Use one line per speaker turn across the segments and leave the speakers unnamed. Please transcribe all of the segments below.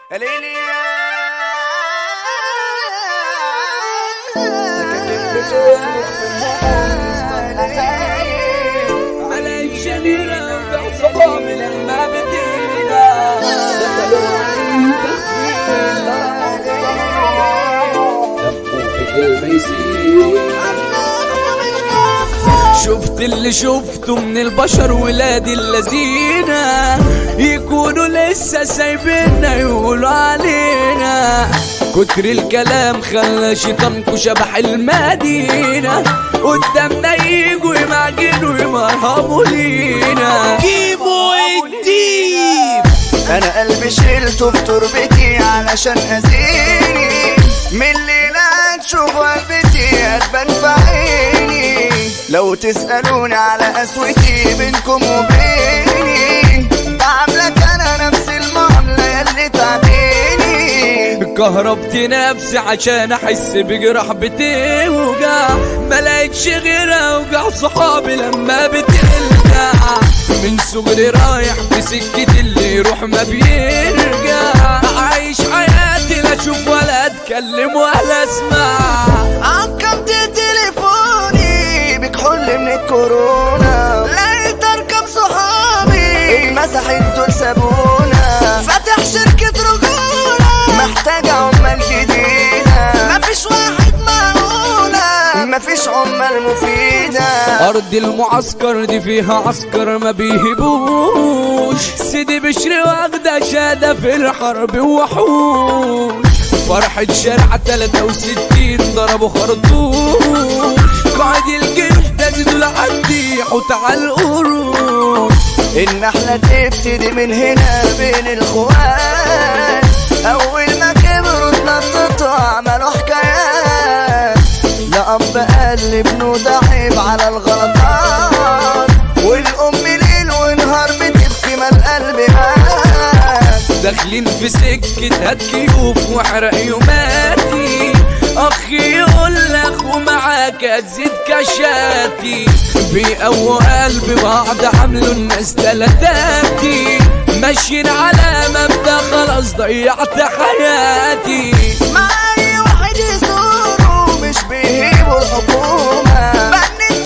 ليلي سكاكين بتصرخ
عليك شنيرة بعصابي لما بدينا دخلوا شفت اللي شفته من البشر ولاد الذين يكونوا لسه سايبيننا يقولوا علينا كتر الكلام خلى شيطانكو شبح المدينة قدامنا يجوا يمعجنوا يمرهموا لينا جيبوا الديب
انا قلبي شيلته في تربتي علشان اذيني من الليلة تشوف قلبتي هتبان في عيني لو تسألوني على قسوتي بينكم وبيني بعملك انا نفس المعاملة ياللي تعبيني
كهربت نفسي عشان احس بجراح بتوجع ما لقيتش غير اوجع صحابي لما بتلجع من صغري رايح في سكة اللي يروح ما بيرجع عايش حياتي لا اشوف ولا اتكلم ولا اسمع
عقمت تليفوني بكحول من الكورونا لقيت ارقام صحابي المسحت دول سابونا فاتح شركة رجولة محتاج عمال جديدة مفيش واحد معقولة مفيش عمال مفيدة
أرض المعسكر دي فيها عسكر ما بيهبوش سيدي بشري واخدة شهادة في الحرب وحوش فرحة شارع 63 ضربوا خرطوش قائد الجيش ده نزلوا عندي وتعال القروش
النحلة تبتدي من هنا بين الخوات أول ما كبروا اتنططوا عملوا حكايات لا أب قال لابنه ده عيب على الغلطات والأم ليل ونهار بتبكي ما القلب مات
داخلين في سكة هات كيوف واحرق يوماتي اخي يقول لاخو معاك هتزيد كشاتي بيقووا قلب بعض عملوا الناس تلاتاتي ماشيين على مبدأ خلاص ضيعت حياتي
مع أي واحد يزوره مش بيهيبوا الحكومة بنت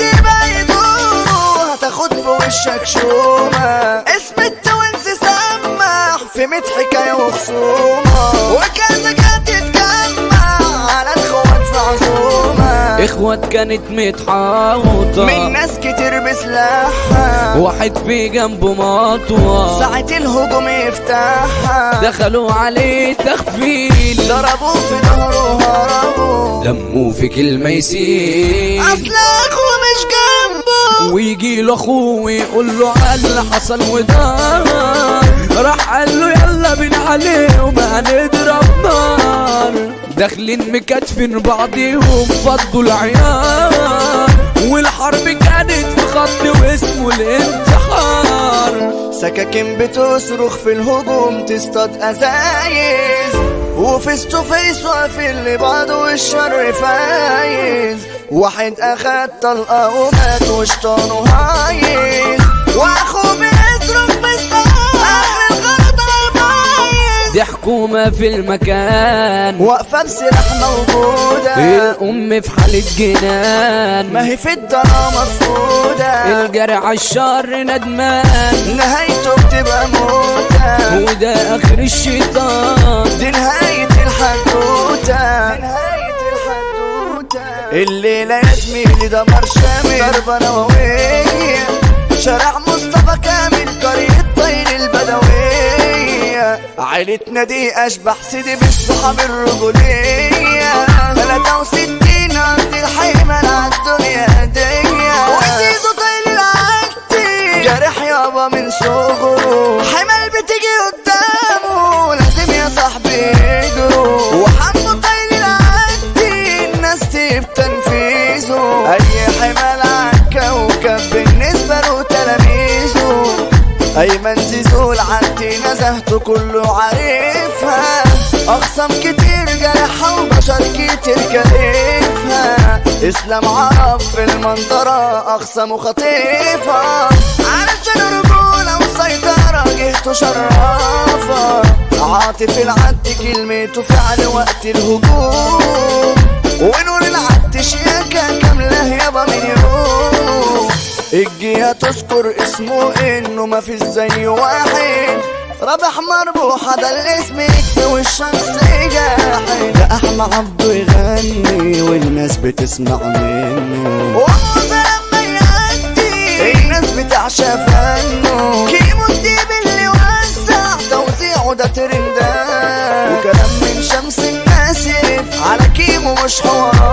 بيدوره هتاخد بوشك شومة اسم التوينز سمح في ميت حكاية وخصومة وكذا كانت تتجمع على الخوات في عزومة
اخوات كانت متحاوطة
من ناس كتير بسلاحها
واحد في جنبه مطوة
ساعة الهجوم يفتحها
دخلوا عليه تخفيل
ضربوه في ظهره وهربوا
دمه في كلمة يسيل
اصل اخوه مش جنبه
ويجي له اخوه ويقول له على اللي حصل ودار راح قال له يلا بينا عليه وما هنضرب نار داخلين مكتفين بعضيهم فضوا العيار والحرب كانت في خط واسمه الانتحار
سكاكين بتصرخ في الهجوم تصطاد ازايز وفيس تو فيس واقفين لبعض والشر فايز واحد اخد طلقه ومات وشطانه هايز واخوه بيصرخ بالصوت اخر الغلط البايظ
دي حكومة في المكان
واقفه بسلاح موجوده
الأم في حالة جنان
ما هي في الضنا مفقوده
الجرع على الشر ندمان
نهايته بتبقى موته
وده آخر الشيطان
دي نهاية الحدوتة نهاية الحدوتة الليلة يا زميلي دمر شامل ضربة نووية شارع مصطفى كامل قرية طير البدوية عيلتنا دي أشبح سيدي بالصحاب الرجولية 63 أرض الحيمة الدنيا هدية وزيزو طيل العكتي جارح يابا من صغره حمل بتيجي قدامه لازم يا صاحبي يجروا وحمو طيل العكتي الناس تجيب تنفيذه أي حمل عالكوكب بالنسبة له تلاميذه أيمن زيزو العدي نزهته كله عارفها أخصم كتير جرحها وبشر كتير كلفها إسلام عرب في المنظرة أخصم وخطيفة علشان رجولة وسيطرة واجهته شرافة عاطف العد كلمته فعل وقت الهجوم ونور العد شياكة كاملة يابا من يوم الجهة تذكر اسمه انه ما فيش زي واحد رابح مربوحة ده الاسم يكفي والشمس جاحد
ده احمى عبده يغني والناس بتسمع منه
وموزة لما يأدي الناس بتعشى فنه كيمو الديب اللي وسع توزيعه ده ترندات وكلام من شمس الناس يرف على كيمو مش حوار